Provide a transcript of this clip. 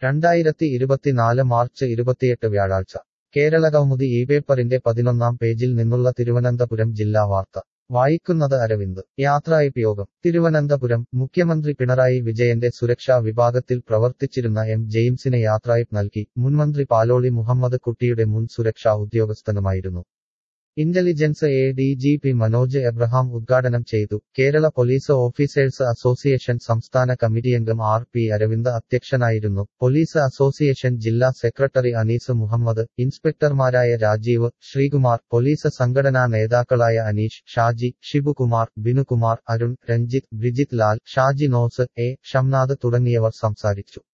രണ്ടായിരത്തി ഇരുപത്തിനാല് മാർച്ച് ഇരുപത്തിയെട്ട് വ്യാഴാഴ്ച കേരള കൗമുദി ഈ പേപ്പറിന്റെ പതിനൊന്നാം പേജിൽ നിന്നുള്ള തിരുവനന്തപുരം ജില്ലാ വാർത്ത വായിക്കുന്നത് അരവിന്ദ് യാത്രായപ്പ് യോഗം തിരുവനന്തപുരം മുഖ്യമന്ത്രി പിണറായി വിജയന്റെ സുരക്ഷാ വിഭാഗത്തിൽ പ്രവർത്തിച്ചിരുന്ന എം ജെയിംസിന് യാത്രായപ്പ് നൽകി മുൻമന്ത്രി പാലോളി മുഹമ്മദ് കുട്ടിയുടെ മുൻ സുരക്ഷാ ഉദ്യോഗസ്ഥനുമായിരുന്നു intelligence A D G P Manoj Abraham ഉദ്ഘാടനം ചെയ്തു കേരള പോലീസ് ഓഫീസേഴ്സ് അസോസിയേഷൻ സംസ്ഥാന കമ്മിറ്റിയംഗം ആർ പി അരവിന്ദ് അധ്യക്ഷനായിരുന്നു പോലീസ് അസോസിയേഷൻ ജില്ലാ സെക്രട്ടറി അനീസ് മുഹമ്മദ് ഇൻസ്പെക്ടർമാരായ രാജീവ് ശ്രീകുമാർ പോലീസ് സംഘടനാ നേതാക്കളായ അനീഷ് ഷാജി ഷിബുകുമാർ ബിനുകുമാർ അരുൺ രഞ്ജിത്ത് ബ്രിജിത് ലാൽ ഷാജി നോസ് എ ഷംനാഥ് തുടങ്ങിയവർ സംസാരിച്ചു